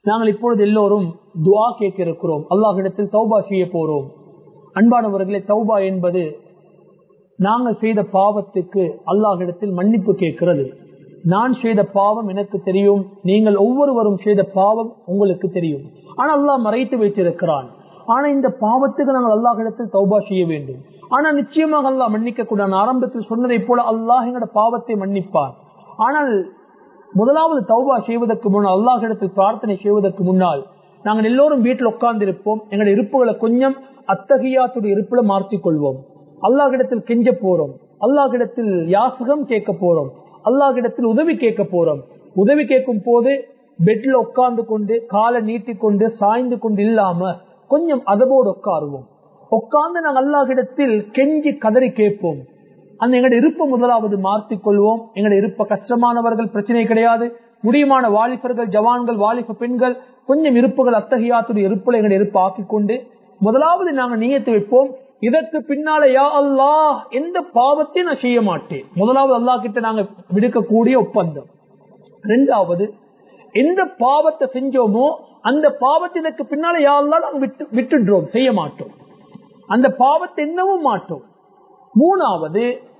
நாங்கள் இப்பொழுது எல்லோரும் துவா கேட்க இருக்கிறோம் அல்லாஹிடத்தில் தௌபா செய்ய போறோம் அன்பானவர்களே தௌபா என்பது நாங்கள் செய்த பாவத்துக்கு அல்லாஹிடத்தில் மன்னிப்பு கேட்கிறது நான் செய்த பாவம் எனக்கு தெரியும் நீங்கள் ஒவ்வொருவரும் செய்த பாவம் உங்களுக்கு தெரியும் ஆனா அல்லாஹ் மறைத்து வைத்திருக்கிறான் ஆனா இந்த பாவத்துக்கு நாங்கள் அல்லாஹிடத்தில் தௌபா செய்ய வேண்டும் ஆனா நிச்சயமாக அல்லாஹ் மன்னிக்க கூட ஆரம்பத்தில் சொன்னதை போல அல்லாஹ் எங்களோட பாவத்தை மன்னிப்பான் ஆனால் முதலாவது தௌபா செய்வதற்கு முன்னால் அல்லாஹிடத்தில் பிரார்த்தனை செய்வதற்கு முன்னால் நாங்கள் எல்லோரும் வீட்டில் உட்கார்ந்து இருப்போம் எங்களுடைய இருப்புகளை கொஞ்சம் அத்தகையாத்துடைய இருப்புல மாற்றிக் கொள்வோம் அல்லாஹிடத்தில் கெஞ்ச போறோம் அல்லாஹிடத்தில் யாசகம் கேட்க போறோம் அல்லாஹிடத்தில் உதவி கேட்க போறோம் உதவி கேட்கும் போது பெட்ல உட்கார்ந்து கொண்டு காலை நீட்டி கொண்டு சாய்ந்து கொண்டு இல்லாம கொஞ்சம் அதவோடு உட்காருவோம் உட்கார்ந்து நாங்கள் அல்லாஹிடத்தில் கெஞ்சி கதறி கேட்போம் அந்த எங்களுடைய இருப்பை முதலாவது மாற்றிக் கொள்வோம் எங்களுடைய இருப்ப கஷ்டமானவர்கள் பிரச்சனை கிடையாது முடியுமான வாலிபர்கள் ஜவான்கள் வாலிப பெண்கள் கொஞ்சம் இருப்புகள் அத்தகையாத்துடைய இருப்புல எங்களுடைய இருப்பு ஆக்கிக் கொண்டு முதலாவது நாங்கள் நீயத்து வைப்போம் இதற்கு பின்னால யா அல்லாஹ் எந்த பாவத்தையும் நான் செய்ய மாட்டேன் முதலாவது அல்லாஹ் கிட்ட நாங்க விடுக்கக்கூடிய ஒப்பந்தம் ரெண்டாவது எந்த பாவத்தை செஞ்சோமோ அந்த பாவத்திற்கு பின்னால யா அல்லாஹ் நாங்க விட்டு விட்டுடுறோம் செய்ய மாட்டோம் அந்த பாவத்தை என்னவும் மாட்டோம் மூணாவது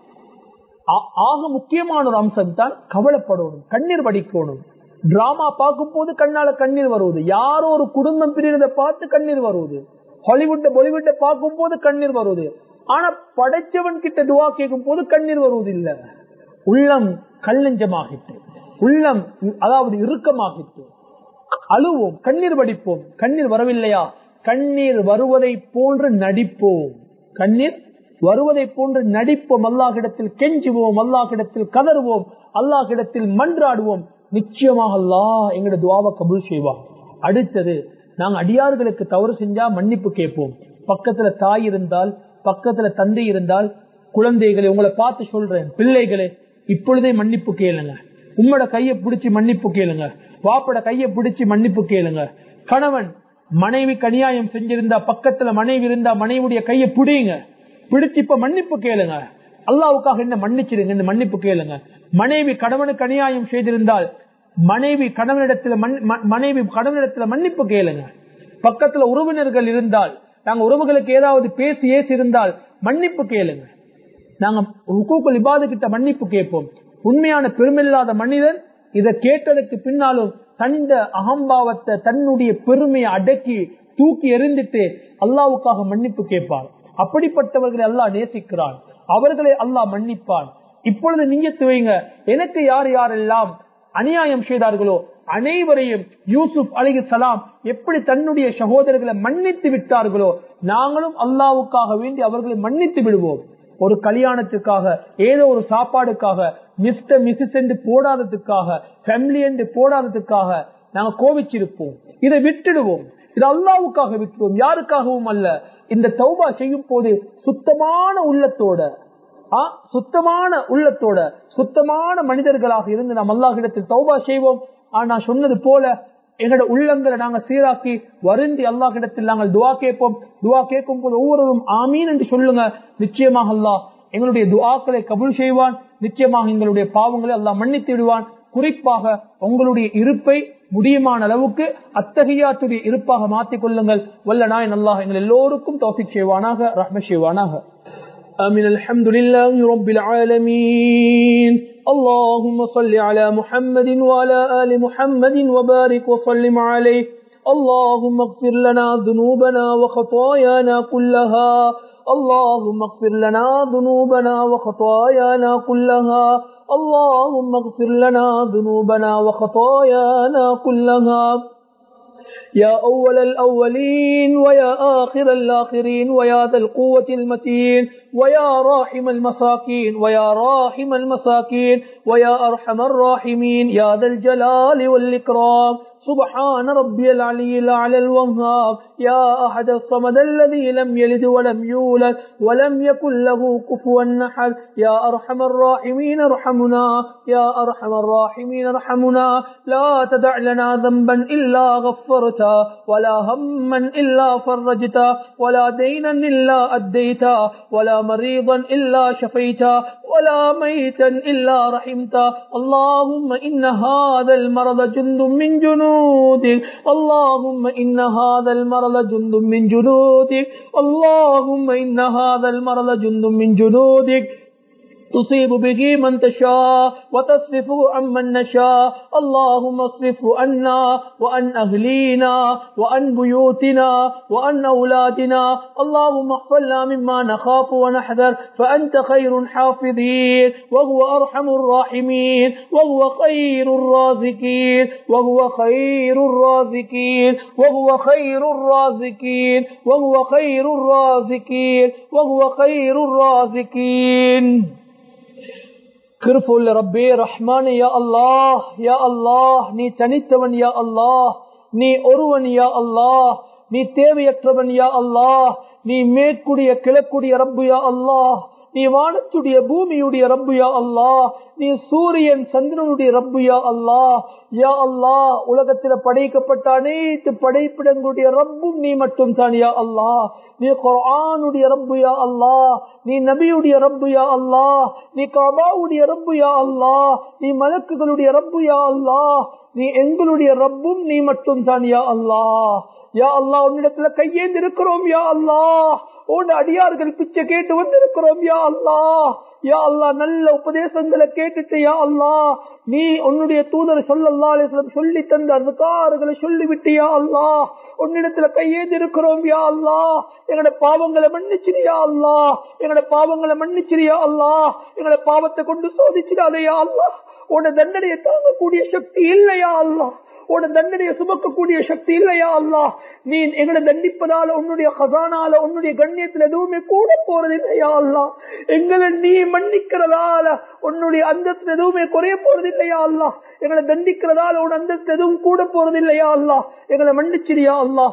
ஆக முக்கியமான ஒரு அம்சம் தான் கவலைப்படணும் கண்ணீர் வடிக்கணும் டிராமா பார்க்கும் போது கண்ணால கண்ணீர் வருவது யாரோ ஒரு குடும்பம் பிரிறதை பார்த்து கண்ணீர் வருவது ஹாலிவுட்ட பாலிவுட்ட பார்க்கும் போது கண்ணீர் வருவது ஆனா படைச்சவன் கிட்ட துவா கேட்கும் போது கண்ணீர் வருவது இல்ல உள்ளம் கல்லஞ்சமாகிட்டு உள்ளம் அதாவது இறுக்கமாகிட்டு அழுவோம் கண்ணீர் வடிப்போம் கண்ணீர் வரவில்லையா கண்ணீர் வருவதை போன்று நடிப்போம் கண்ணீர் வருவதை போன்று நடிப்போம் அல்லாஹிடத்தில் கெஞ்சுவோம் அல்லாஹிடத்தில் கதறுவோம் அல்லாஹிடத்தில் மன்றாடுவோம் நிச்சயமாக அல்லாஹ் எங்களோட துவாவை கபூல் செய்வான் அடுத்தது நாங்க அடியார்களுக்கு தவறு செஞ்சா மன்னிப்பு கேட்போம் பக்கத்துல தாய் இருந்தால் பக்கத்துல தந்தை இருந்தால் குழந்தைகளை உங்களை பார்த்து சொல்றேன் பிள்ளைகளே இப்பொழுதே மன்னிப்பு கேளுங்க உம்மோட கையை பிடிச்சி மன்னிப்பு கேளுங்க வாப்பட கையை பிடிச்சி மன்னிப்பு கேளுங்க கணவன் மனைவி கனியாயம் செஞ்சிருந்தா பக்கத்துல மனைவி இருந்தா மனைவியுடைய கையை பிடிங்க பிடிச்சு இப்ப மன்னிப்பு கேளுங்க அல்லாவுக்காக என்ன மன்னிச்சிருங்க மன்னிப்பு கேளுங்க மனைவி கணவனுக்கு அநியாயம் செய்திருந்தால் மனைவி கணவனிடத்துல மனைவி கணவனிடத்துல மன்னிப்பு கேளுங்க பக்கத்துல உறவினர்கள் இருந்தால் நாங்க உறவுகளுக்கு ஏதாவது பேசி ஏசி இருந்தால் மன்னிப்பு கேளுங்க நாங்க ஹுக்கூக்குல் இபாது கிட்ட மன்னிப்பு கேட்போம் உண்மையான பெருமில்லாத மனிதன் இதை கேட்டதுக்கு பின்னாலும் தந்த அகம்பாவத்தை தன்னுடைய பெருமையை அடக்கி தூக்கி எறிந்துட்டு அல்லாவுக்காக மன்னிப்பு கேட்பார் அப்படிப்பட்டவர்களை அல்லாஹ் நேசிக்கிறான் அவர்களை அல்லாஹ் மன்னிப்பான் இப்பொழுது நீங்க துவைங்க எனக்கு யார் யாரெல்லாம் அநியாயம் செய்தார்களோ அனைவரையும் யூசுப் அலிகு சலாம் எப்படி தன்னுடைய சகோதரர்களை மன்னித்து விட்டார்களோ நாங்களும் அல்லாவுக்காக வேண்டி அவர்களை மன்னித்து விடுவோம் ஒரு கல்யாணத்துக்காக ஏதோ ஒரு சாப்பாடுக்காக மிஸ்டர் மிஸ்ஸஸ் என்று போடாததுக்காக ஃபேமிலி என்று போடாததுக்காக நாங்க கோவிச்சிருப்போம் இதை விட்டுடுவோம் இது அல்லாவுக்காக விட்டுடுவோம் யாருக்காகவும் அல்ல இந்த தௌபா செய்யும் போது சுத்தமான உள்ளத்தோட சுத்தமான உள்ளத்தோட சுத்தமான மனிதர்களாக இருந்து நாம் அல்லாஹிடத்தில் தௌபா செய்வோம் ஆனா சொன்னது போல எங்களோட உள்ளங்களை நாங்க சீராக்கி வருந்தி அல்லாஹிடத்தில் நாங்கள் துவா கேட்போம் துவா கேட்கும் போது ஒவ்வொருவரும் ஆமீன் என்று சொல்லுங்க நிச்சயமாக அல்லாஹ் எங்களுடைய துவாக்களை கபுல் செய்வான் நிச்சயமாக எங்களுடைய பாவங்களை அல்லாஹ் மன்னித்து விடுவான் குறிப்பாக உங்களுடைய இருப்பை முடியுமான அளவுக்கு அத்தகையாத்துடைய இருப்பாக மாற்றிக் கொள்ளுங்கள் வல்ல நாயன் அல்லாஹ் எங்கள் எல்லோருக்கும் தோஃபிக் செய்வானாக ரஹ்ம செய்வானாக آمين الحمد لله رب العالمين اللهم صل على محمد وعلى آل محمد وبارك وسلم عليه اللهم اغفر لنا ذنوبنا وخطايانا كلها اللهم اغفر لنا ذنوبنا وخطايانا كلها اللهم اغفر لنا ذنوبنا وخطايانا كلها يا أول الأولين ويا آخر الآخرين ويا ذا القوة المتين ويا راحم المساكين ويا راحم المساكين ويا أرحم الراحمين يا ذا الجلال والإكرام سبحان ربي العلي الأعلى الوهاب يا أحد الصمد الذي لم يلد ولم يولد ولم يكن له كفوا أحد يا أرحم الراحمين ارحمنا يا أرحم الراحمين ارحمنا لا تدع لنا ذنبا إلا غفرتا ولا هما إلا فرجتا ولا دينا إلا أديتا ولا مريضا إلا شفيتا ولا ميتا إلا رحمته اللهم إن هذا المرض جند من جنودك اللهم إن هذا المرض جند من جنودك اللهم إن هذا المرض جند من جنودك تصيب به من تشاء وتصرفه عمن نشاء اللهم اصرفه عنا وعن أهلينا وعن بيوتنا وعن أولادنا اللهم احفظنا مما نخاف ونحذر فأنت خير حافظين وهو أرحم الراحمين وهو خير الرازقين وهو خير الرازقين وهو خير الرازقين وهو خير الرازقين وهو خير الرازقين கிருப்புள்ள ரப்பே ரஹ்மான் யா அல்லாஹ் யா அல்லாஹ் நீ தனித்தவன் யா அல்லாஹ் நீ ஒருவன் யா அல்லாஹ் நீ தேவையற்றவன் யா அல்லாஹ் நீ மேற்குடிய கிழக்குடிய ரப்பு யா அல்லாஹ் நீ வானத்துடைய பூமியுடைய ரப்பு யா அல்லாஹ் நீ சூரியன் சந்திரனுடைய ரப்பு யா அல்லாஹ் யா அல்லாஹ் உலகத்தில் படைக்கப்பட்ட அனைத்து படைப்பிடங்களுடைய ரப்பும் நீ மட்டும் தான் யா அல்லாஹ் நீ குர்ஆனுடைய ரப்பு யா அல்லாஹ் நீ நபியுடைய ரப்பு யா அல்லாஹ் நீ கபாவுடைய ரப்பு யா அல்லாஹ் நீ மலக்குகளுடைய ரப்பு யா அல்லாஹ் நீ எங்களுடைய ரப்பும் நீ மட்டும் தான் யா அல்லாஹ் யா அல்லாஹ் உன்னிடத்துல கையேந்து இருக்கிறோம் யா அல்லாஹ் உன் அடியார்கள் பிச்சை கேட்டு வந்திருக்கிறோம் யா அல்லாஹ் யா அல்லா நல்ல உபதேசங்களை கேட்டுட்டு யா அல்லாஹ் நீ உன்னுடைய தூதர் சொல்லல்லா சொல்லி தந்த அதுக்காரர்களை சொல்லிவிட்டு யா அல்லாஹ் உன்னிடத்துல கையேந்து இருக்கிறோம் யா அல்லாஹ் எங்களோட பாவங்களை மன்னிச்சிரியா அல்லாஹ் எங்களோட பாவங்களை மன்னிச்சிரியா அல்லாஹ் எங்களோட பாவத்தை கொண்டு சோதிச்சிடாதையா அல்லாஹ் உன்னை தண்டனையை தாங்கக்கூடிய சக்தி இல்லையா அல்லாஹ் உன தண்டனையை சுமக்கக்கூடிய சக்தி இல்லையா அல்லா நீ எங்களை தண்டிப்பதால உன்னுடைய கசானால உன்னுடைய கண்ணியத்தில் எதுவுமே கூட போறது இல்லையா அல்லா எங்களை நீ மன்னிக்கிறதால உன்னுடைய அந்தஸ்து எதுவுமே குறைய போறது இல்லையா அல்லா எங்களை தண்டிக்கிறதால உன் அந்தஸ்து எதுவும் கூட போறது இல்லையா அல்லா எங்களை மன்னிச்சிரியா அல்லா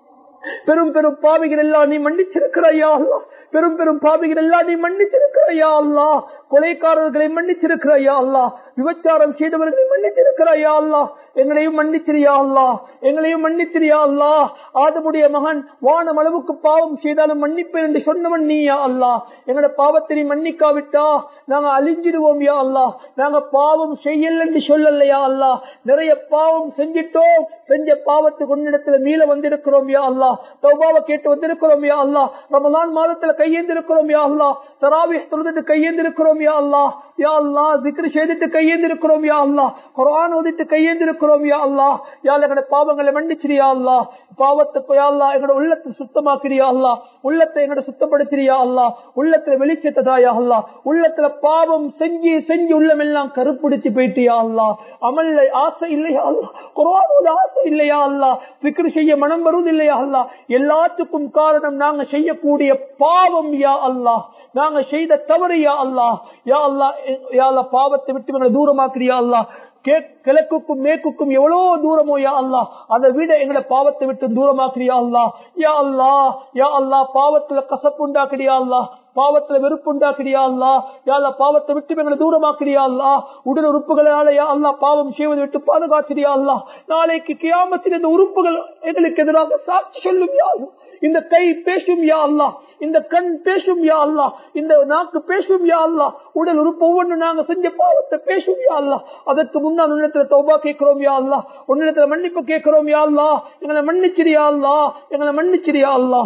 பெரும் பெரும் பாவிகள் எல்லாம் நீ மன்னிச்சிருக்கிறாயா அல்லா பெரும் பெரும் பாவிகள் எல்லாம் நீ மன்னிச்சிருக்கிறாயா அல்லா கொலைக்காரர்களை மன்னிச்சிருக்கிறாயா அல்லா விபச்சாரம் செய்தவர்களை மன்னிச்சிருக்கிறாயா அல்லா எங்களையும் மன்னிச்சிரியா அல்லா எங்களையும் மன்னிச்சிரியா அல்லா ஆதமுடைய மகன் வானம் அளவுக்கு பாவம் செய்தாலும் மன்னிப்பேன் என்று சொன்னவன் நீயா அல்லா எங்களோட பாவத்தை நீ மன்னிக்காவிட்டா நாங்க அழிஞ்சிடுவோம் யா அல்லா நாங்க பாவம் செய்யல என்று சொல்லலையா அல்லா நிறைய பாவம் செஞ்சிட்டோம் செஞ்ச பாவத்துக்கு உன்னிடத்துல மீள வந்திருக்கிறோம் யா அல்லா தௌபாவை கேட்டு வந்திருக்கிறோம் யா அல்லா ரமலான் மாதத்துல கையேந்திருக்கிறோம் யா அல்லா தராவி தொழுதுட்டு கையேந்திருக்கிறோம் யா அல்லா யா அல்லா திக்ரு செய்துட்டு கையேந்திருக்கிறோம் யா அல்லா குரான் ஓதிட்டு கையேந்திருக்கிறோம் யா அல்லா யா எங்களோட பாவங்களை மன்னிச்சிரியா அல்லா பாவத்துக்கு யா அல்லா எங்களோட உள்ளத்தை சுத்தமாக்கிறியா அல்லா உள்ளத்தை எங்களோட சுத்தப்படுத்திரியா அல்லா உள்ளத்துல வெளிச்சத்ததாயா அல்லா உள்ளத்துல பாவம் செஞ்சு செஞ்சு உள்ளம் எல்லாம் கருப்பிடிச்சு போயிட்டியா அல்லா அமல்ல ஆசை இல்லையா அல்லா குரானோட ஆசை இல்லையா அல்லா பிக்ரு செய்ய மனம் வருவது இல்லையா அல்லா எல்லாத்துக்கும் காரணம் நாங்க செய்யக்கூடிய பாவம் யா அல்லா நாங்க செய்த தவறு யா அல்லா யா அல்லா யா அல்லா பாவத்தை விட்டு எங்களை தூரமாக்கிறியா அல்லா கிழக்குக்கும் மேற்குக்கும் எவ்வளவு தூரமோ யா அல்லா அதை விட எங்களை பாவத்தை விட்டு தூரமாக்கிறியா அல்லா யா அல்லா யா அல்லா பாவத்துல கசப்பு உண்டாக்கிறியா அல்லா பாவத்துல வெறுப்பு உண்டாக்கிறியா அல்லா யாழ்லா பாவத்தை விட்டு எங்களை தூரமாக்கிறியா அல்லா உடல் உறுப்புகளால யா அல்லா பாவம் செய்வதை விட்டு பாதுகாக்கிறியா அல்லா நாளைக்கு கியாமத்தில் இந்த உறுப்புகள் எங்களுக்கு எதிராக சாட்சி சொல்லும் யா இந்த கை பேசும் யா அல்லா இந்த கண் பேசும் யா அல்லா இந்த நாக்கு பேசும் யா அல்லா உடல் உறுப்பு ஒவ்வொன்று நாங்க செஞ்ச பாவத்தை பேசும் யா அல்லா அதற்கு முன்னால் உன்னிடத்துல தௌபா கேட்கிறோம் யா அல்லா உன்னிடத்துல மன்னிப்பு கேட்கிறோம் யா அல்லா எங்களை மன்னிச்சிரியா அல்லா எங்களை மன்னிச்சிரியா அல்லா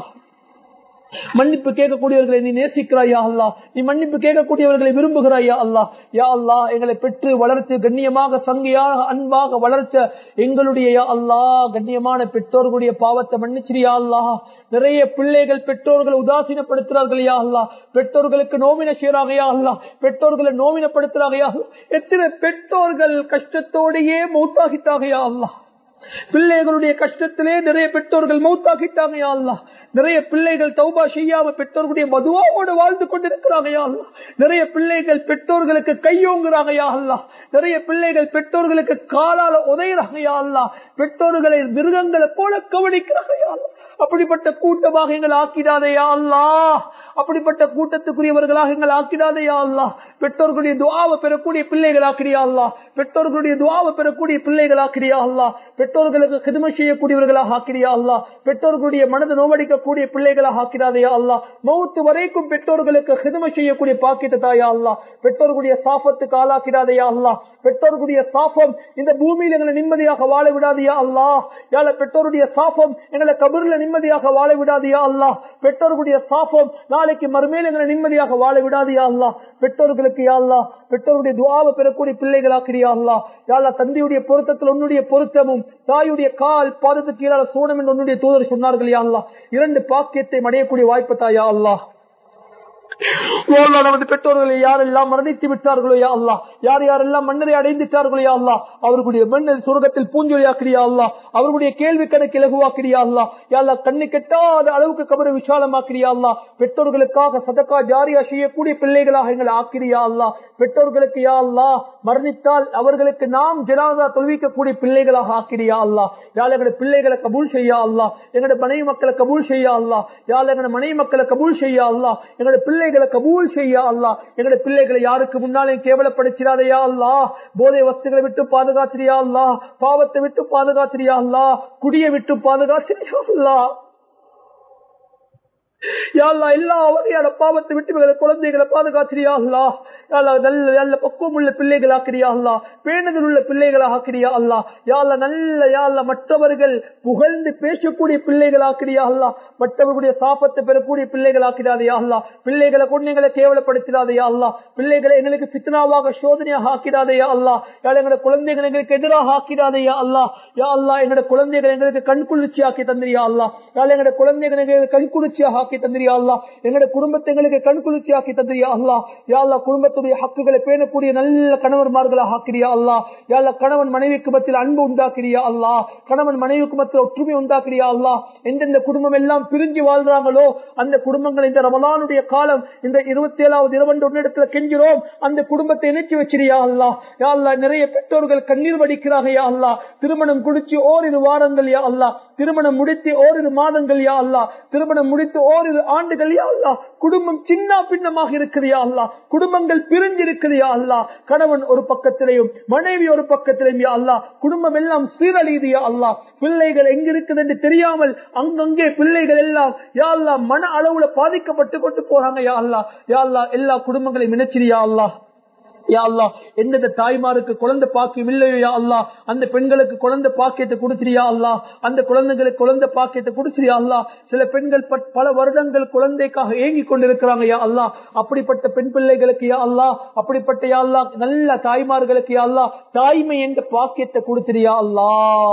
மன்னிப்பு கேட்கக்கூடியவர்களை நீ நேசிக்கிறாயா அல்லா நீ மன்னிப்பு கேட்கக்கூடியவர்களை விரும்புகிறாயா அல்லா யா அல்லா எங்களை பெற்று வளர்த்து கண்ணியமாக சங்கையாக அன்பாக வளர்ச்ச எங்களுடைய யா அல்லா கண்ணியமான பெற்றோர்களுடைய பாவத்தை மன்னிச்சிரியா அல்லா நிறைய பிள்ளைகள் பெற்றோர்களை உதாசீனப்படுத்துறார்கள் யா அல்லா பெற்றோர்களுக்கு நோவின செய்யறாகையா அல்லா பெற்றோர்களை நோவினப்படுத்துறாகையா எத்தனை பெற்றோர்கள் கஷ்டத்தோடையே மௌத்தாகித்தாகையா அல்லா பிள்ளைகளுடைய கஷ்டத்திலே நிறைய பெற்றோர்கள் மௌத்தாக்கிட்டாங்க அல்லா நிறைய பிள்ளைகள் தௌபா செய்யாம பெற்றோர்களுடைய மதுவாவோடு வாழ்ந்து கொண்டிருக்கிறாங்க அல்லா நிறைய பிள்ளைகள் பெற்றோர்களுக்கு கையோங்குறாங்க அல்லா நிறைய பிள்ளைகள் பெற்றோர்களுக்கு காலால உதையிறாங்க அல்லா பெற்றோர்களை மிருகங்களை போல கவனிக்கிறாங்க அல்லா அப்படிப்பட்ட கூட்டமாக எங்கள் ஆக்கிடாதையா அல்லா அப்படிப்பட்ட கூட்டத்துக்குரியவர்களாக எங்கள் ஆக்கிடாதையா அல்லா பெற்றோர்களுடைய துவாவை பெறக்கூடிய பிள்ளைகள் ஆக்கிறியா அல்லா பெற்றோர்களுடைய துவாவை பெறக்கூடிய பிள்ளைகள் ஆக்கிறியா அல்லா பெற்றோர்களுக்கு கிதுமை செய்யக்கூடியவர்களாக ஆக்கிறியா அல்லா பெற்றோர்களுடைய மனதை நோவடிக்கக்கூடிய பிள்ளைகளாக ஆக்கிறாதையா அல்லா மௌத்து வரைக்கும் பெற்றோர்களுக்கு கிதுமை செய்யக்கூடிய பாக்கியத்தை தாயா அல்லா பெற்றோர்களுடைய சாபத்துக்கு ஆளாக்கிறாதையா அல்லா பெற்றோர்களுடைய சாபம் இந்த பூமியில் எங்களை நிம்மதியாக வாழ விடாதியா அல்லா யாழ பெற்றோருடைய சாபம் எங்களை கபூர்ல நிம்மதியாக வாழ விடாதியா அல்லா பெற்றோர்களுடைய சாபம் நாளைக்கு மறுமையில் எங்களை நிம்மதியாக வாழ விடாதியா அல்லா பெற்றோர்களுக்கு யா அல்லா பெற்றோருடைய துவாவை பெறக்கூடிய பிள்ளைகளாக்கிறியா அல்லா யாழ்லா தந்தையுடைய பொருத்தத்தில் உன்னுடைய பொருத்தமும் தாயுடைய கால் பாதத்துக்கு கீழால சோனம் என்று உன்னுடைய தூதர் சொன்னார்கள் யா அல்லா இரண்டு பாக்கியத்தை அடையக்கூடிய வாய்ப்பு தாயா அல்லா நமது பெற்றோர்களை யாரெல்லாம் மரணித்து விட்டார்களோ யா அல்லா யார் யாரெல்லாம் மன்னரை அடைந்துட்டார்களோ யா அல்லா அவர்களுடைய மன்னர் சுரகத்தில் பூஞ்சொலியாக்கிறியா அல்லா அவர்களுடைய கேள்வி கணக்கு இலகுவாக்கிறியா அல்லா யாழ்லா கண்ணு கெட்டாத அளவுக்கு கபரை விசாலமாக்கிறியா அல்லா பெற்றோர்களுக்காக சதக்கா ஜாரியா செய்யக்கூடிய பிள்ளைகளாக எங்களை ஆக்கிறியா அல்லா பெற்றோர்களுக்கு யா அல்லா மரணித்தால் அவர்களுக்கு நாம் ஜனாதா தொழுவிக்கக்கூடிய பிள்ளைகளாக ஆக்கிறியா அல்லா யாழ் எங்களுடைய பிள்ளைகளை கபூல் செய்யா அல்லா எங்களுடைய மனைவி மக்களை கபூல் செய்யா அல்லா யாழ் எங்களுடைய மனைவி மக்களை கபூல் செய்யா அல்லா எங்களுடைய பிள்ளைகளை கபூல் செய்யா அல்லா எங்களுடைய பிள்ளைகளை யாருக்கு முன்னாலே கேவலப்படுத்திடாதையா அல்லா போதை வஸ்துகளை விட்டு பாதுகாத்திரியா அல்லா பாவத்தை விட்டு பாதுகாத்திரியா அல்லா குடியை விட்டு பாதுகாத்திரியா அல்லா யாழ்லா எல்லா வகையான பாவத்தை விட்டு இவங்களை குழந்தைகளை பாதுகாத்திரியா அல்லா யாழ்லா நல்ல நல்ல பக்குவம் உள்ள பிள்ளைகள் ஆக்கிரியா அல்லா பேணுதல் உள்ள பிள்ளைகளை ஆக்கிரியா அல்லா யாழ்லா நல்ல யாழ்லா மற்றவர்கள் புகழ்ந்து பேசக்கூடிய பிள்ளைகள் ஆக்கிரியா அல்லா மற்றவர்களுடைய சாப்பத்தை பெறக்கூடிய பிள்ளைகள் ஆக்கிறாதையா அல்லா பிள்ளைகளை கொண்டு எங்களை கேவலப்படுத்திடாதையா அல்லா பிள்ளைகளை எங்களுக்கு பித்தனாவாக சோதனையாக ஆக்கிடாதையா அல்லா யாழ் எங்களோட குழந்தைகள் எங்களுக்கு எதிராக ஆக்கிடாதையா அல்லா யா அல்லா எங்களோட குழந்தைகள் எங்களுக்கு கண்குளிர்ச்சி ஆக்கி தந்திரியா அல்லா யாழ் எங்களோட குழந்தைகள் எங்களுக்கு கண்குளிர்ச்சியாக ஆக்கி தந்திரியா அல்லா எங்களுடைய குடும்பத்தை எங்களுக்கு கண்குளிர்ச்சி ஆக்கி தந்திரியா அல்லா யாழ்லா குடும்பத்துடைய ஹக்குகளை பேணக்கூடிய நல்ல கணவன்மார்களாக ஆக்கிறியா அல்லா யாழ்லா கணவன் மனைவிக்கு மத்தியில் அன்பு உண்டாக்கிறியா அல்லா கணவன் மனைவிக்கு மத்தியில் ஒற்றுமை உண்டாக்கிறியா அல்லா எந்தெந்த குடும்பம் எல்லாம் பிரிஞ்சு வாழ்றாங்களோ அந்த குடும்பங்கள் இந்த ரமலானுடைய காலம் இந்த இருபத்தி ஏழாவது இருபத்தி ஒன்னு இடத்துல கெஞ்சிரோம் அந்த குடும்பத்தை இணைச்சு வச்சிருயா அல்லா யாழ்லா நிறைய பெற்றோர்கள் கண்ணீர் வடிக்கிறாங்க யா அல்லா திருமணம் குடிச்சு ஓரிரு வாரங்கள் யா அல்லா திருமணம் முடித்து ஓரிரு மாதங்கள் யா அல்லா திருமணம் முடித்து ஓரிரு ஆண்டுகள் யா அல்லா குடும்பம் சின்ன பின்னமாக இருக்கிறியா அல்லா குடும்பங்கள் பிரிஞ்சிருக்கிறியா அல்லா கணவன் ஒரு பக்கத்திலையும் மனைவி ஒரு பக்கத்திலையும் யா அல்லா குடும்பம் எல்லாம் சீரழிதியா அல்லா பிள்ளைகள் எங்க இருக்குது என்று தெரியாமல் அங்கங்கே பிள்ளைகள் எல்லாம் யா அல்லா மன அளவுல பாதிக்கப்பட்டு கொண்டு போறாங்க யா அல்லா யா அல்லா எல்லா குடும்பங்களையும் நினைச்சிரியா அல்லா யா அல்லா எந்தெந்த தாய்மாருக்கு குழந்தை பாக்கியம் இல்லையோ யா அல்லா அந்த பெண்களுக்கு குழந்தை பாக்கியத்தை கொடுத்துறியா அல்லா அந்த குழந்தைகளுக்கு குழந்தை பாக்கியத்தை கொடுத்துறியா அல்லா சில பெண்கள் பல வருடங்கள் குழந்தைக்காக ஏங்கி கொண்டிருக்கிறாங்க யா அல்லா அப்படிப்பட்ட பெண் பிள்ளைகளுக்கு யா அல்லா அப்படிப்பட்ட யா அல்லா நல்ல தாய்மார்களுக்கு யா அல்லா தாய்மை என்ற பாக்கியத்தை கொடுத்துறியா அல்லா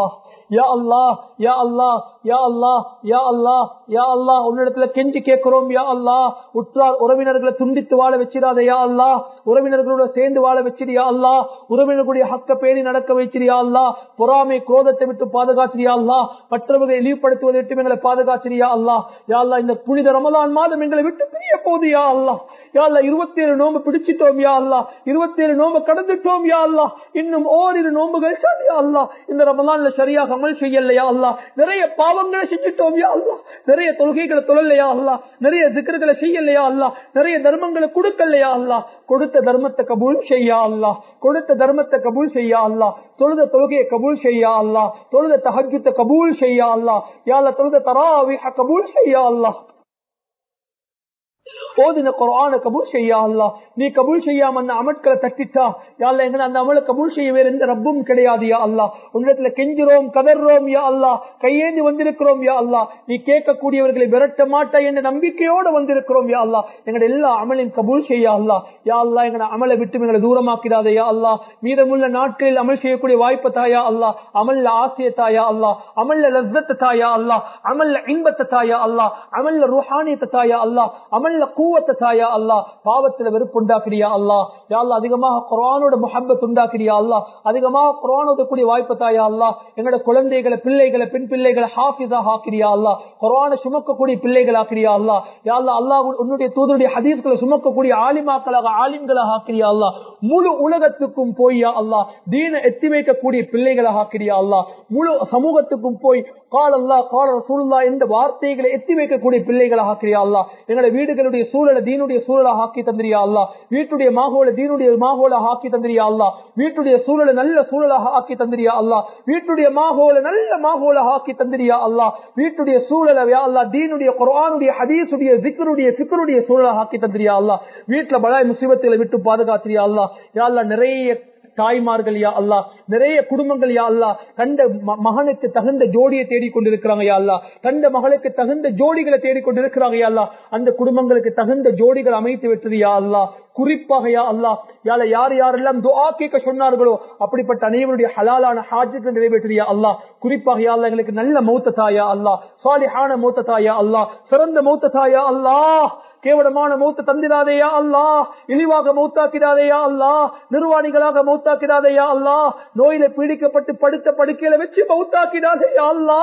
யா அல்லா யா அல்லா யா அல்லா யா அல்லா யா அல்லா உன்னிடத்துல கெஞ்சி கேட்கிறோம் யா அல்லா உற்றார் உறவினர்களை துண்டித்து வாழ வச்சிடாத யா அல்லா உறவினர்களோட சேர்ந்து வாழ வச்சிரியா அல்லா உறவினர்களுடைய ஹக்க பேணி நடக்க வைச்சிரியா அல்லா பொறாமை குரோதத்தை விட்டு பாதுகாத்திரியா அல்லா மற்றவர்களை இழிவுபடுத்துவதை விட்டு எங்களை பாதுகாத்திரியா அல்லா யா அல்லா இந்த புனித ரமலான் மாதம் எங்களை விட்டு பிரிய போது யா அல்லா யா அல்லா இருபத்தி ஏழு நோம்பு பிடிச்சிட்டோம் யா அல்லா இருபத்தி ஏழு நோம்பு கடந்துட்டோம் யா அல்லா இன்னும் ஓரிரு நோம்புகள் சரியா அல்லா இந்த ரமலான்ல சரியாக அமல் செய்யலையா அல்லா நிறைய பாவங்களை செஞ்சுட்டோம் யா அல்லா நிறைய தொழுகைகளை தொழலையா அல்லா நிறைய திக்கர்களை செய்யலையா அல்லா நிறைய தர்மங்களை கொடுக்கலையா அல்லா கொடுத்த தர்மத்தை கபூல் செய்யா அல்லா கொடுத்த தர்மத்தை கபூல் செய்யா அல்லா தொழுத தொழுகையை கபூல் செய்யா அல்லா தொழுத தஹஜத்தை கபூல் செய்யா அல்லா யால தொழுத தராவி கபூல் செய்யா அல்லா ஓதின குரான கபூல் செய்யா அல்லா நீ கபூல் செய்யாம அந்த அமட்களை தட்டிட்டா யாழ்ல எங்களை அந்த அமலை கபூல் செய்ய வேற எந்த ரப்பும் கிடையாது யா அல்லா உன்னிடத்துல கெஞ்சுறோம் கதர்றோம் யா அல்லா கையேந்தி வந்திருக்கிறோம் யா அல்லா நீ கேட்கக்கூடியவர்களை விரட்ட மாட்டா என்ற நம்பிக்கையோடு வந்திருக்கிறோம் யா அல்லா எங்களை எல்லா அமலையும் கபூல் செய்யா அல்லா யா அல்லா எங்களை அமலை விட்டு எங்களை தூரமாக்கிறாதே யா அல்லா மீதமுள்ள நாட்களில் அமல் செய்யக்கூடிய வாய்ப்பு தாயா அல்லா அமல்ல ஆசிய தாயா அல்லா அமல்ல லஸ்ஸத்து தாயா அல்லா அமல்ல இன்பத்தை தாயா அல்லா அமல்ல ருஹானியத்தை தாயா அல்லா அமல்ல கூவத்தை தாயா அல்லா பாவத்துல வெறுப்பு உண்டாக்கிறியா அல்லா யாழ்லா அதிகமாக குரானோட முஹப்பத் உண்டாக்கிறியா அல்லா அதிகமாக குரான் ஓதக்கூடிய வாய்ப்பு தாயா அல்லா எங்களோட குழந்தைகளை பிள்ளைகளை பெண் பிள்ளைகளை ஹாஃபிஸா ஆக்கிறியா அல்லா குரானை சுமக்கக்கூடிய பிள்ளைகள் ஆக்கிறியா அல்லா யாழ்லா அல்லாஹ் உன்னுடைய தூதருடைய ஹதீஸ்களை சுமக்கக்கூடிய ஆலிமாக்களாக ஆலிம்களாக ஆக்கிறியா அல்லா முழு உலகத்துக்கும் போய்யா அல்லா தீன எத்தி வைக்கக்கூடிய பிள்ளைகளாக ஆக்கிறியா அல்லா முழு சமூகத்துக்கும் போய் கால் அல்லா கால ரசூல்லா என்ற வார்த்தைகளை எத்தி வைக்கக்கூடிய பிள்ளைகளாக ஆக்கிறியா அல்லா எங்களுடைய வீடுகளுடைய சூழலை தீனுடைய சூழலை ஆக்கி தந்திரியா அல்லா வீட்டுடைய மாகோல தீனுடைய மாகோல ஆக்கி தந்திரியா அல்லா வீட்டுடைய சூழலை நல்ல சூழலாக ஆக்கி தந்திரியா அல்லா வீட்டுடைய மாகோல நல்ல மாகோல ஆக்கி தந்திரியா அல்லா வீட்டுடைய சூழலை யா அல்லா தீனுடைய குர்ஆனுடைய ஹதீஸுடைய ஜிக்ருடைய ஃபிக்ருடைய சூழலாக ஆக்கி தந்திரியா அல்லா வீட்டுல பலாய் முசீபத்துகளை விட்டு பாதுகாத்திரியா அல்லா யா அல்லா நிறைய தாய்மார்கள் யா அல்லா நிறைய குடும்பங்கள் யா அல்லா கண்ட ம- மகனுக்கு தகுந்த ஜோடியை தேடிக்கொண்டிருக்கிறாங்க யா அல்லா கண்ட மகளுக்கு தகுந்த ஜோடிகளை தேடிக்கொண்டிருக்கிறாங்க யா அல்லா அந்த குடும்பங்களுக்கு தகுந்த ஜோடிகள் அமைத்து விட்டது யா அல்லா குறிப்பாக யா அல்லா யால யார் யாரெல்லாம் துஆ கேட்க சொன்னார்களோ அப்படிப்பட்ட அனைவருடைய ஹலாலான ஹாஜத்தை நிறைவேற்றியா அல்லா குறிப்பாக யா அல்லா எங்களுக்கு நல்ல மௌத்த தாயா அல்லா சாலிஹான மௌத்த தாயா அல்லா சிறந்த மௌத்த தாயா அல்லா கேவலமான மௌத்த தந்திராதையா அல்லா இழிவாக மௌத்தாக்கிடாதையா அல்லா நிர்வாணிகளாக மௌத்தாக்கிடாதையா அல்லா நோயில பீடிக்கப்பட்டு படுத்த படுக்கையில வச்சு மௌத்தாக்கிடாதையா அல்லா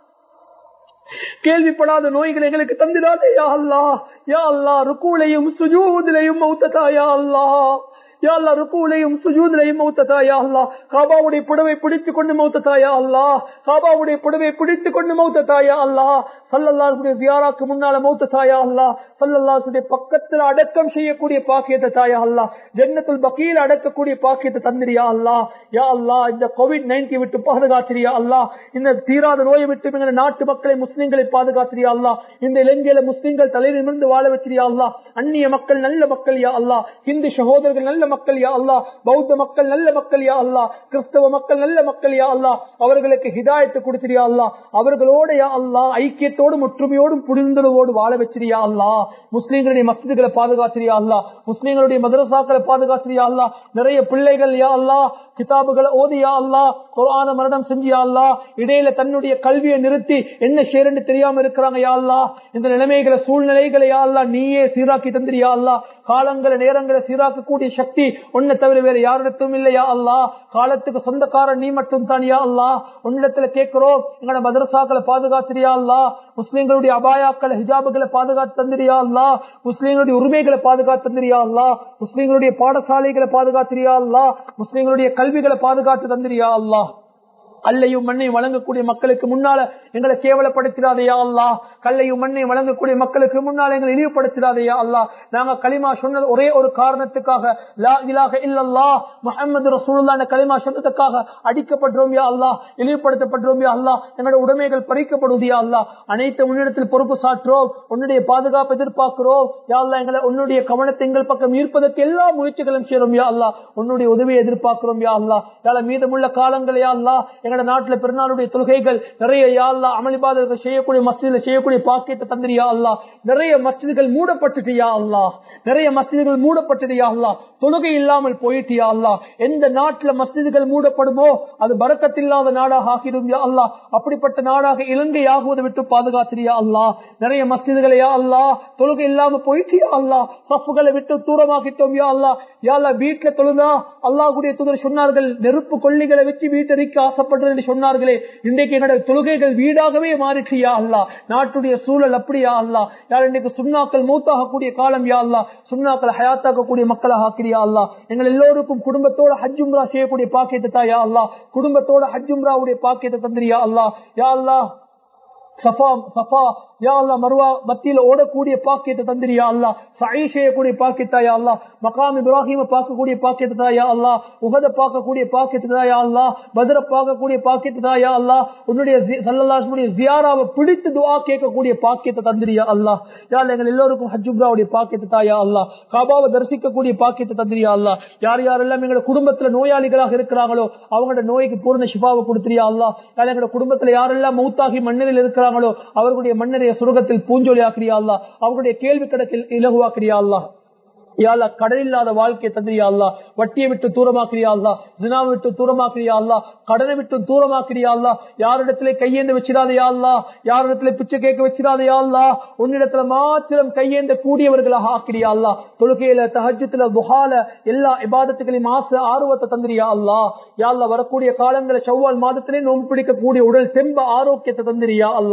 கேள்விப்படாத நோய்கள் எங்களுக்கு தந்திராதே யா அல்லா யா அல்லா ருக்கூலையும் சுஜூதிலையும் மௌத்ததா யா அல்லா யா அல்லா ருக்கூலையும் சுஜூதிலையும் மௌத்ததா யா அல்லா காபாவுடைய புடவை பிடித்துக் கொண்டு மௌத்ததா யா அல்லா காபாவுடைய புடவை பிடித்துக் கொண்டு மௌத்ததா யா அல்லா சல்லல்லாஹுடைய ஜியாராக்கு முன்னால மௌத்ததா யா அல்லா சல்லல்லாஹுடைய பக்கத்துல அடக்கம் செய்யக்கூடிய பாக்கியத்தை தாயா அல்லா ஜன்னத்துல் பக்கீல் அடக்கக்கூடிய பாக்கியத்தை தந்திரியா அல்லா யா அல்லா இந்த கோவிட் நைன்டீன் விட்டு பாதுகாத்திரியா அல்லா இந்த தீராத நோயை விட்டு எங்க நாட்டு மக்களை முஸ்லிம்களை பாதுகாத்திரியா அல்லா இந்த இலங்கையில முஸ்லிம்கள் தலையிலிருந்து வாழ வச்சிரியா அல்லா அந்நிய மக்கள் நல்ல மக்கள் யா அல்லா இந்து சகோதரர்கள் நல்ல மக்கள் யா அல்லா பௌத்த மக்கள் நல்ல மக்கள் யா அல்லா கிறிஸ்தவ மக்கள் நல்ல மக்கள் யா அல்லா அவர்களுக்கு ஹிதாயத்தை கொடுத்திரியா அல்லா அவர்களோட யா அல்லா ஐக்கியத்தோடும் ஒற்றுமையோடும் புரிந்துணர்வோடு வாழ வச்சிரியா அல்லா முஸ்லிம்களுடைய மஸ்ஜிதுகளை பாதுகாத்திரியா அல்லா முஸ்லிம்களுடைய மதரசாக்களை பாதுகாத்திரியா அல்லா நிறைய பிள்ளைகள் யா அல்லா கிதாபுகளை ஓதியா அல்லா குரான மரணம் செஞ்சியா அல்லா இடையில தன்னுடைய கல்வியை நிறுத்தி என்ன செய்யறன்னு தெரியாம இருக்கிறாங்க யா அல்லா இந்த நிலைமைகளை சூழ்நிலைகளை யா அல்லா நீயே சீராக்கி தந்திரியா அல்லா காலங்களை நேரங்களை சீராக்கக்கூடிய சக்தி உன்னை தவிர வேற யாரிடத்தும் இல்லையா அல்லா காலத்துக்கு சொந்தக்காரன் நீ மட்டும் தான் யா அல்லா உன்னிடத்துல கேட்கிறோம் எங்களோட மதரசாக்களை பாதுகாத்திரியா அல்லா முஸ்லிம்களுடைய அபாயாக்களை ஹிஜாபுகளை பாதுகாத்து தந்திரியா அல்லா முஸ்லிம்களுடைய உரிமைகளை பாதுகாத்து தந்திரியா அல்லா முஸ்லிம்களுடைய பாடசாலைகளை பாதுகாத்திரியா அல்லா முஸ்லிம்களுடைய கல்விகளை பாதுகாத்து தந்திரியா அல்லா அல்லையும் மண்ணையும் வழங்கக்கூடிய மக்களுக்கு முன்னால எங்களை கேவலப்படுத்திடாதையா அல்லா கல்லையும் மண்ணையும் வழங்கக்கூடிய மக்களுக்கு முன்னால எங்களை இழிவுபடுத்திடாதையா அல்லா நாங்க களிமா சொன்னது ஒரே ஒரு காரணத்துக்காக லா இலாக இல்லல்லா முஹம்மது ரசூலுல்லான களிமா சொன்னதுக்காக அடிக்கப்பட்டோம் யா அல்லா இழிவுபடுத்தப்பட்டோம் யா அல்லா எங்களோட உடைமைகள் பறிக்கப்படுவதியா அல்லா அனைத்து உன்னிடத்தில் பொறுப்பு சாற்றோம் உன்னுடைய பாதுகாப்பு எதிர்பார்க்கிறோம் யா அல்லா எங்களை உன்னுடைய கவனத்தை எங்கள் பக்கம் ஈர்ப்பதற்கு எல்லா முயற்சிகளும் செய்யறோம் யா அல்லா உன்னுடைய உதவியை எதிர்பார்க்கிறோம் யா அல்லா யால மீதமுள்ள காலங்கள் யா அல்லா எங்களோட நாட்டுல பெருநாளுடைய தொழுகைகள் நிறைய யா அல்லா அமளிபாதர்கள் செய்யக்கூடிய மஸ்ஜிதில் செய்யக்கூடிய பாக்கியத்தை தந்திரியா அல்லா நிறைய மஸ்ஜிதுகள் மூடப்பட்டுட்டு யா அல்லா நிறைய மஸ்ஜிதுகள் மூடப்பட்டது யா அல்லா தொழுகை இல்லாமல் போயிட்டு யா அல்லா எந்த நாட்டுல மஸ்ஜிதுகள் மூடப்படுமோ அது பரக்கத்தில்லாத நாடாக ஆகிடும் யா அல்லா அப்படிப்பட்ட நாடாக இலங்கை ஆகுவதை விட்டு பாதுகாத்திரியா அல்லா நிறைய மஸ்ஜிதுகளை யா அல்லா தொழுகை இல்லாம போயிட்டு யா அல்லா சஃப்புகளை விட்டு தூரமாக்கிட்டோம் யா அல்லா யா அல்லா வீட்டுல தொழுதா அல்லாஹ்வுடைய தூதர் சொன்னார்கள் நெருப்பு கொல்லிகளை வச்சு வீட்டறிக்க ஆசைப்படுறது என்று சொன்னார்களே இன்றைக்கு எங்களுடைய தொழுகைகள் வீடாகவே மாறிட்டு யா அல்லா நாட்டுடைய சூழல் அப்படியா அல்லா யார் இன்றைக்கு சுண்ணாக்கள் மூத்தாகக்கூடிய காலம் யா அல்லா சுண்ணாக்கள் ஹயாத்தாக்கக்கூடிய மக்களாக ஆக்கிறியா அல்லா எங்கள் எல்லோருக்கும் குடும்பத்தோட ஹஜ்ஜும்ரா செய்யக்கூடிய பாக்கியத்தை தா யா அல்லா குடும்பத்தோட ஹஜ்ஜும்ராவுடைய பாக்கியத்தை தந்திரியா அல்லா யா அல்லா சஃபா சஃபா யா அல்லா மருவா மத்தியில ஓடக்கூடிய பாக்கியத்தை தந்திரியா அல்லா சை செய்யக்கூடிய பாக்கியத்தாயா அல்லா மகாம் இப்ராஹிம பார்க்கக்கூடிய பாக்கியத்தாயா அல்லா உகத பார்க்கக்கூடிய பாக்கியத்தாயா அல்லா பத்ர பார்க்கக்கூடிய பாக்கியத்தாயா அல்லா உன்னுடைய சல்லல்லாஹுடைய ஜியாராவை பிடித்து துஆ கேட்கக்கூடிய பாக்கியத்தை தந்திரியா அல்லா யார் எங்கள் எல்லோருக்கும் ஹஜ்ஜுப்ராவுடைய பாக்கியத்தை தாயா அல்லா காபாவை தரிசிக்கக்கூடிய பாக்கியத்தை தந்திரியா அல்லா யார் யாரெல்லாம் எங்களோட குடும்பத்துல நோயாளிகளாக இருக்கிறாங்களோ அவங்களோட நோய்க்கு பூர்ண சிபாவை கொடுத்திரியா அல்லா யார் எங்களோட குடும்பத்துல யாரெல்லாம் மௌத்தாகி மண்ணரில் இருக்கிறாங்களோ அவர்களுடைய மண்ணரை சுருகத்தில் பூஞ்சொலி ஆக்கிரியா அல்லா அவர்களுடைய கேள்வி கடத்தில் இலகுவாக்கிரியா அல்லா யாழ்லா கடல் இல்லாத வாழ்க்கையை தந்திரியா அல்லா வட்டியை விட்டு தூரமாக்கிறியா அல்லா ஜினாவை விட்டு தூரமாக்கிறியா அல்லா கடனை விட்டு தூரமாக்கிறியா அல்லா யாரிடத்திலே கையேந்து வச்சிடாதையா அல்லா யாரிடத்திலே பிச்சை கேட்க வச்சிடாதையா அல்லா உன்னிடத்துல மாத்திரம் கையேந்த கூடியவர்களாக ஆக்கிறியா அல்லா தொழுகையில தஹஜத்துல புகால எல்லா இபாதத்துகளையும் ஆசை ஆர்வத்தை தந்திரியா அல்லா யாழ்லா வரக்கூடிய காலங்களை செவ்வால் மாதத்திலே நோம்பு பிடிக்கக்கூடிய உடல் தெம்ப ஆரோக்கியத்தை தந்திரியா அல்லா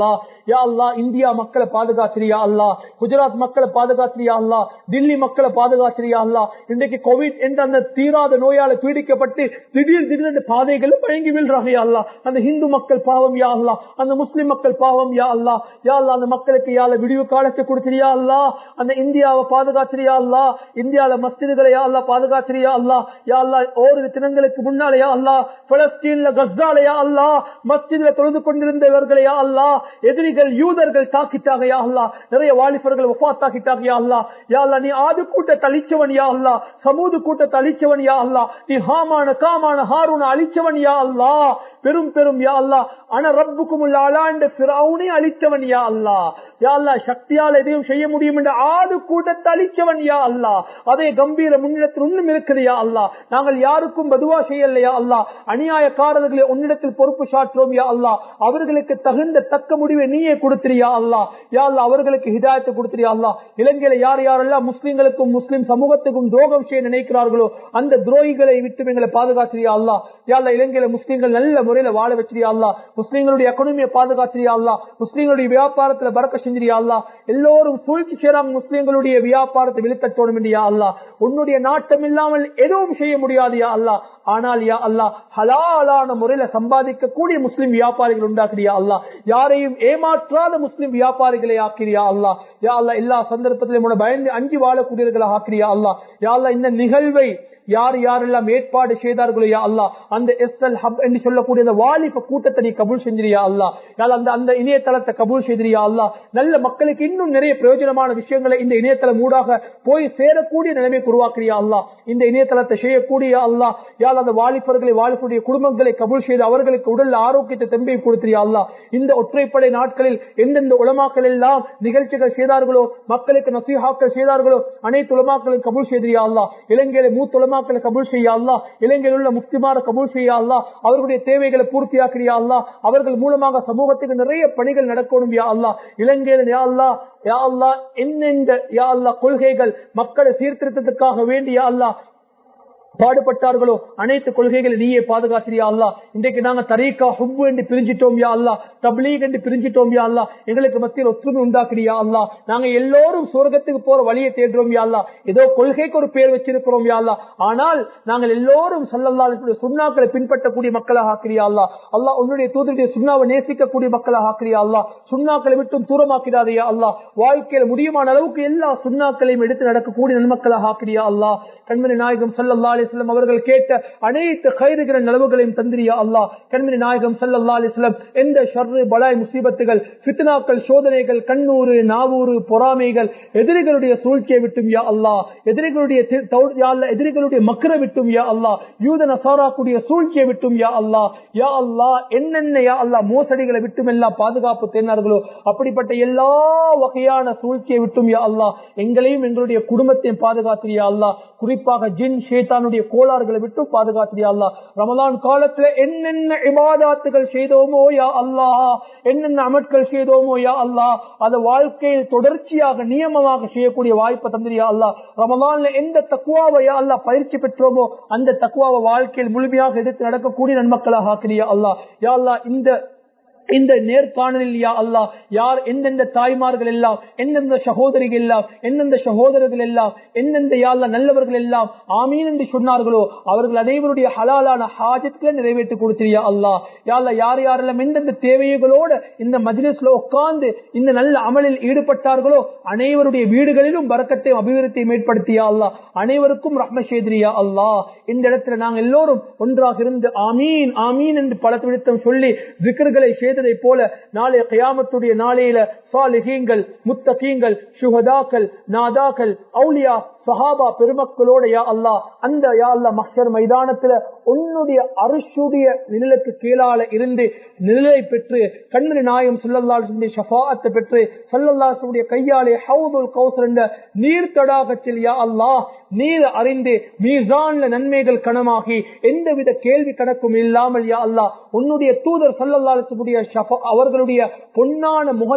யா அல்லா இந்தியா மக்களை பாதுகாத்திரியா அல்லா குஜராத் மக்களை பாதுகாத்திரியா அல்லா டில்லி மக்களை பாதுகாத்திரியா அல்லா இன்றைக்கு கோவிட் என்ற அந்த தீராத நோயால பீடிக்கப்பட்டு திடீர் திடீர் பாதைகளும் வழங்கி வீழ்றாங்க யா அல்லா அந்த ஹிந்து மக்கள் பாவம் யா அல்லா அந்த முஸ்லிம் மக்கள் பாவம் யா அல்லா யா அல்லா அந்த மக்களுக்கு யால விடிவு காலத்தை கொடுத்திரியா அல்லா அந்த இந்தியாவை பாதுகாத்திரியா அல்லா இந்தியால மஸ்திதுகளை யா அல்லா பாதுகாத்திரியா அல்லா யா அல்லா ஓரிரு தினங்களுக்கு முன்னாலேயா அல்லா பலஸ்தீன்ல கஸ்ஸாலயா அல்லா மஸ்ஜித்ல தொழுது கொண்டிருந்தவர்களையா அல்லா எதிரிகள் யூதர்கள் தாக்கிட்டாங்க யா அல்லா நிறைய வாலிபர்கள் ஒஃபாத்தாக்கிட்டாங்க யா அல்லா யா அல்லா நீ ஆது கூட்டத்தை அழிச்சவன் யா அல்லா சமூது கூட்டத்தை அழிச்சவன் யா அல்லா நீ ஹாமான காமான ஹாரூன அழிச்சவன் யா அல்லா பெரும் பெரும் யா அல்லா ஆனா ரப்புக்கும் உள்ள அலாண்ட பிறவுனே அழித்தவன் யா அல்லா யா அல்லா சக்தியால் எதையும் செய்ய முடியும் என்ற ஆடு கூட்டத்தை அழிச்சவன் யா அல்லா அதே கம்பீர முன்னிடத்தில் ஒன்றும் இருக்குது யா அல்லா நாங்கள் யாருக்கும் பதுவா செய்யலையா அல்லா அநியாயக்காரர்களை உன்னிடத்தில் பொறுப்பு சாற்றுவோம் யா அல்லா அவர்களுக்கு தகுந்த தக்க முடிவை நீயே கொடுத்திரியா அல்லா யா அல்லா அவர்களுக்கு ஹிதாயத்தை கொடுத்திரியா அல்லா இலங்கையில யார் யாரெல்லாம் முஸ்லிம்களுக்கும் முஸ்லிம் சமூகத்துக்கும் துரோகம் செய்ய நினைக்கிறார்களோ அந்த துரோகிகளை விட்டு எங்களை பாதுகாத்திரியா அல்லா யா அல்லா இலங்கையில முஸ்லிம்கள் நல்ல முறையில வாழ வச்சிரியா அல்லா முஸ்லிம்களுடைய எக்கனமியை பாதுகாத்திரியா அல்லா முஸ்லிம்களுடைய வியாபாரத்துல பறக்க செஞ்சிரியா அல்லா எல்லோரும் சூழ்ச்சி சேராம முஸ்லிம்களுடைய வியாபாரத்தை விழுத்தட்டோடும் இல்லையா அல்லா உன்னுடைய நாட்டம் இல்லாமல் எதுவும் செய்ய முடியாது யா அல்லா ஆனால் யா அல்லா ஹலாலான முறையில சம்பாதிக்க கூடிய முஸ்லிம் வியாபாரிகள் உண்டாக்குறியா அல்லா யாரையும் ஏமாற்றாத முஸ்லிம் வியாபாரிகளை ஆக்கிறியா அல்லா யா அல்லா எல்லா சந்தர்ப்பத்திலும் உன பயந்து அஞ்சு வாழக்கூடியவர்களாக ஆக்கிறியா அல்லா யா அல்லா இந்த நிகழ்வை யார் யாரெல்லாம் ஏற்பாடு செய்தார்களோ யா அல்லா அந்த எஸ் எல் ஹப் என்று சொல்லக்கூடிய அந்த வாலிப கூட்டத்தை நீ கபூல் செஞ்சிரியா அல்லா யாழ் அந்த அந்த இணையதளத்தை கபூல் செய்திரியா அல்லா நல்ல மக்களுக்கு இன்னும் நிறைய பிரயோஜனமான விஷயங்களை இந்த இணையதளம் ஊடாக போய் சேரக்கூடிய நிலைமை உருவாக்குறியா அல்லா இந்த இணையதளத்தை செய்யக்கூடிய அல்லா யாழ் அந்த வாலிபர்களை வாழக்கூடிய குடும்பங்களை கபூல் செய்து அவர்களுக்கு உடல் ஆரோக்கியத்தை தம்பியை கொடுத்திரியா அல்லா இந்த ஒற்றைப்படை நாட்களில் எந்தெந்த உலமாக்கள் எல்லாம் நிகழ்ச்சிகள் செய்தார்களோ மக்களுக்கு நசீஹாக்கள் செய்தார்களோ அனைத்து உலமாக்களும் கபூல் செய்திரியா அல்லா இலங்கையில மூத்த உலமாக்களை கபூல் செய்ய அல்லா இலங்கையில் உள்ள முக்திமார கபூல் செய்ய அல்லா அவர்களுடைய தேவைகளை பூர்த்தியாக்கிறியா அல்லா அவர்கள் மூலமாக சமூகத்துக்கு நிறைய பணிகள் நடக்கணும் யா அல்லா இலங்கையில் யா அல்லா யா அல்லா என்னெந்த யா அல்லா கொள்கைகள் மக்களை சீர்திருத்தத்துக்காக வேண்டிய அல்லா பாடுபட்டார்களோ அனைத்து கொள்கைகளை நீயே பாதுகாத்திரியா அல்லா இன்றைக்கு நாங்க தரீக்கா ஹுப்பு என்று பிரிஞ்சிட்டோம் யா அல்லா தப்லீக் என்று பிரிஞ்சிட்டோம் யா அல்லா எங்களுக்கு மத்தியில் ஒற்றுமை உண்டாக்குறியா அல்லா நாங்க எல்லோரும் சொர்க்கத்துக்கு போற வழியை தேடுறோம் யா அல்லா ஏதோ கொள்கைக்கு ஒரு பேர் வச்சிருக்கிறோம் யா அல்லா ஆனால் நாங்கள் எல்லோரும் சல்லல்லா சுண்ணாக்களை பின்பற்றக்கூடிய மக்களாக ஆக்கிறியா அல்லா அல்லா உன்னுடைய தூதருடைய சுண்ணாவை நேசிக்கக்கூடிய மக்களாக ஆக்கிறியா அல்லா சுண்ணாக்களை விட்டும் தூரமாக்கிறாதையா அல்லா வாழ்க்கையில முடியுமான அளவுக்கு எல்லா சுண்ணாக்களையும் எடுத்து நடக்கக்கூடிய நன்மக்களாக ஆக்கிறியா அல்லா கண்மணி நாயகம் சல்லல்லா அலிஸ்லம் அவர்கள் கேட்ட அனைத்து கைதுகிற நலவுகளையும் தந்திரியா அல்லா கண்மணி நாயகம் சல்லல்லா அலிஸ்லம் எந்த ஷர்ரு பலாய் முசீபத்துகள் பித்னாக்கள் சோதனைகள் கண்ணூறு நாவூறு பொறாமைகள் எதிரிகளுடைய சூழ்ச்சியை விட்டும் யா அல்லா எதிரிகளுடைய எதிரிகளுடைய மக்கரை விட்டும் யா அல்லா யூத நசாராக்குடைய சூழ்ச்சியை விட்டும் யா அல்லா யா அல்லா என்னென்ன யா அல்லா மோசடிகளை விட்டும் எல்லாம் பாதுகாப்பு தேர்னார்களோ அப்படிப்பட்ட எல்லா வகையான சூழ்ச்சியை விட்டும் யா அல்லா எங்களையும் எங்களுடைய குடும்பத்தையும் பாதுகாத்திரியா அல்லா குறிப்பாக ஜின் ஷேத்தானுடைய கோளாறுகளை விட்டு பாதுகாத்திரியா அல்லா ரமலான் காலத்துல என்னென்ன இபாதாத்துகள் செய்தோமோ யா அல்லா என்னென்ன அமட்கள் செய்தோமோ யா அல்லா அதை வாழ்க்கையில் தொடர்ச்சியாக நியமமாக செய்யக்கூடிய வாய்ப்பை தந்திரியா அல்லா ரமலான்ல எந்த தக்குவாவை யா அல்லா பயிற்சி பெற்றோமோ அந்த தக்குவாவை வாழ்க்கையில் முழுமையாக எடுத்து நடக்கக்கூடிய நன்மக்களாக ஆக்கிரியா அல்லா யா அல்லா இந்த இந்த நேர்காணலில் யா அல்லா யார் எந்தெந்த தாய்மார்கள் எல்லாம் எந்தெந்த சகோதரிகள் எல்லாம் எந்தெந்த சகோதரர்கள் எல்லாம் எந்தெந்த யாழ்லா நல்லவர்கள் எல்லாம் ஆமீன் என்று சொன்னார்களோ அவர்கள் அனைவருடைய ஹலாலான ஹாஜத்களை நிறைவேற்றி கொடுத்திரியா அல்லா யாழ்லா யார் யாரெல்லாம் எந்தெந்த தேவைகளோடு இந்த மஜ்லிஸ்ல உட்கார்ந்து இந்த நல்ல அமலில் ஈடுபட்டார்களோ அனைவருடைய வீடுகளிலும் வரக்கத்தையும் அபிவிருத்தியும் ஏற்படுத்தியா அல்லா அனைவருக்கும் ரஹ்ம செய்திரியா அல்லா இந்த இடத்துல நாங்கள் எல்லோரும் ஒன்றாக இருந்து ஆமீன் ஆமீன் என்று பல விடுத்தம் சொல்லி விக்கர்களை செய்ததை போல நாளைய கயாமத்துடைய நாளையில சாலிகீங்கள் முத்தகீங்கள் சுகதாக்கள் நாதாக்கள் அவுலியா சஹாபா பெருமக்களோட யா அல்லா அந்த யா அல்லா மஹர் மைதானத்துல உன்னுடைய அரிசுடைய நிழலுக்கு கீழால இருந்து நிழலை பெற்று கண்மணி நாயம் சொல்லல்லாசுடைய ஷஃபாத்தை பெற்று சொல்லல்லாசுடைய கையாலே ஹவுதுல் கௌசர் என்ற நீர் தடாகத்தில் யா அல்லா நீர் அறிந்து மீசான்ல நன்மைகள் கணமாகி எந்தவித கேள்வி கணக்கும் இல்லாமல் யா அல்லா உன்னுடைய தூதர் சல்லல்லாசுடைய அவர்களுடைய பொன்னான முகத்தை எங்களுடைய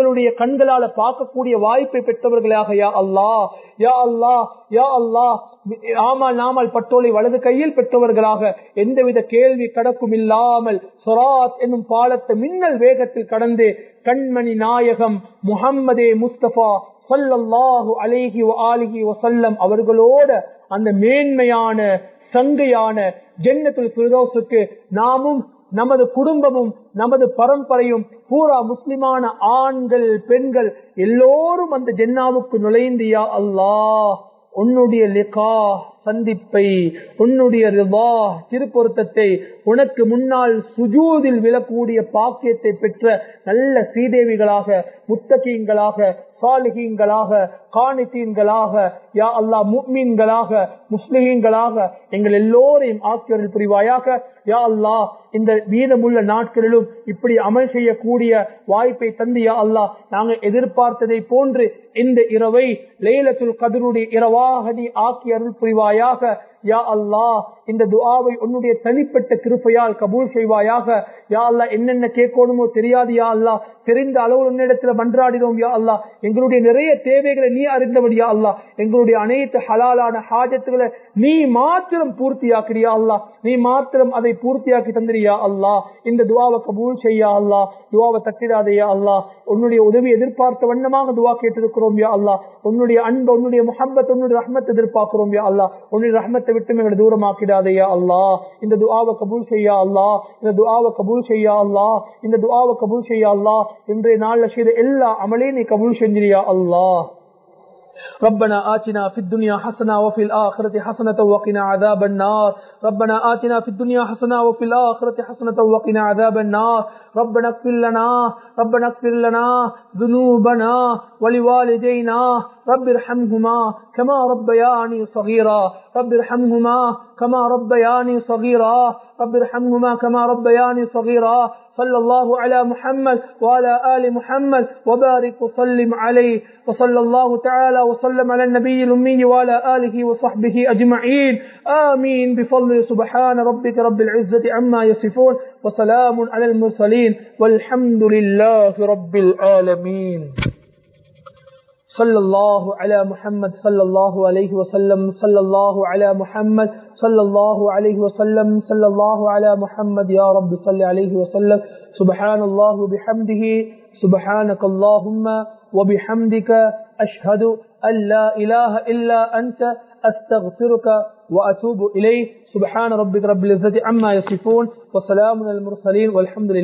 எங்களுடைய கண்களால பார்க்கக்கூடிய வாய்ப்பை பெற்றவர்களாக யா அல்லா யா அல்லா யா அல்லா ஆமால் நாமல் பட்டோலை வலது கையில் பெற்றவர்களாக எந்தவித கேள்வி கடக்கும் இல்லாமல் சொராத் என்னும் பாலத்தை மின்னல் வேகத்தில் கடந்து கண்மணி நாயகம் முகம்மதே முஸ்தபா சல்லல்லாஹு அலேஹி ஆலிஹி வசல்லம் அவர்களோட அந்த மேன்மையான சங்கையான ஜென்னத்துல் பிரதோசுக்கு நாமும் நமது குடும்பமும் நமது பரம்பரையும் பூரா முஸ்லிமான ஆண்கள் பெண்கள் எல்லோரும் அந்த ஜென்னாவுக்கு நுழைந்தியா அல்லாஹ் உன்னுடைய லிகா சந்திப்பை உன்னுடைய ரிவா திருப்பொருத்தத்தை உனக்கு முன்னால் சுஜூதில் விழக்கூடிய பாக்கியத்தை பெற்ற நல்ல சீதேவிகளாக முத்தகீன்களாக சாலிகீன்களாக காணித்தீன்களாக யா அல்லா முக்மீன்களாக முஸ்லிகீன்களாக எங்கள் எல்லோரையும் ஆக்கியவர்கள் புரிவாயாக யா அல்லா இந்த மீதமுள்ள நாட்களிலும் இப்படி அமல் செய்யக்கூடிய வாய்ப்பை தந்து யா அல்லா நாங்கள் எதிர்பார்த்ததை போன்று இந்த இரவை லேலத்துல் கதருடைய இரவாக நீ ஆக்கி அருள் புரிவாயாக யா அல்லா இந்த துஆவை உன்னுடைய தனிப்பட்ட கிருப்பையால் கபூல் செய்வாயாக யா அல்லா என்னென்ன கேட்கணுமோ தெரியாது யா அல்லா தெரிந்த அளவு உன்னிடத்துல மன்றாடினோம் யா அல்லா எங்களுடைய நிறைய தேவைகளை நீ அறிந்தபடி யா அல்லா எங்களுடைய அனைத்து ஹலாலான ஹாஜத்துகளை நீ மாத்திரம் பூர்த்தியாக்கிறியா அல்லா நீ மாத்திரம் அதை பூர்த்தியாக்கி தந்திரியா அல்லா இந்த துவாவை கபூல் செய்யா அல்லா துவாவை தட்டிடாதையா அல்லா உன்னுடைய உதவி எதிர்பார்த்த வண்ணமாக துவா கேட்டிருக்கிறோம் யா அல்லா உன்னுடைய அன்பு உன்னுடைய முஹப்பத் உன்னுடைய ரஹ்மத் எதிர்பார்க்கிறோம் யா அல்லா உன்னுடைய ரஹ்மத்தை விட்டு எங்களை தூரமாக்கிடாதையா அல்லா இந்த துஆவை கபூல் செய்யா அல்லா இந்த துஆவை கபூல் செய்யா அல்லா இந்த துஆவை கபூல் செய்யா அல்லா இன்றைய நாள்ல செய்த எல்லா அமலையும் நீ கபூல் செஞ்சிரியா அல்லா ربنا آتنا في الدنيا حسنة وفي الآخرة حسنة وقنا عذاب النار ربنا آتنا في الدنيا حسنة وفي الآخرة حسنة وقنا عذاب النار ربنا اغفر لنا ربنا اغفر لنا ذنوبنا ولوالدينا رب ارحمهما كما ربياني صغيرا رب ارحمهما كما ربياني صغيرا رب ارحمهما كما ربياني صغيرا صلى الله على محمد وعلى آل محمد وبارك وسلم عليه وصلى الله تعالى وسلم على النبي الأمي وعلى آله وصحبه أجمعين آمين بفضل سبحان ربك رب العزة عما يصفون وسلام على المرسلين والحمد لله رب العالمين صلى الله على محمد صلى الله عليه وسلم صلى الله على محمد صلى الله عليه وسلم صلى الله على محمد يا رب صل عليه وسلم سبحان الله وبحمده سبحانك اللهم وبحمدك أشهد أن لا إله إلا أنت أستغفرك وأتوب إليه سبحان ربك رب العزة عما يصفون وسلام على المرسلين والحمد لله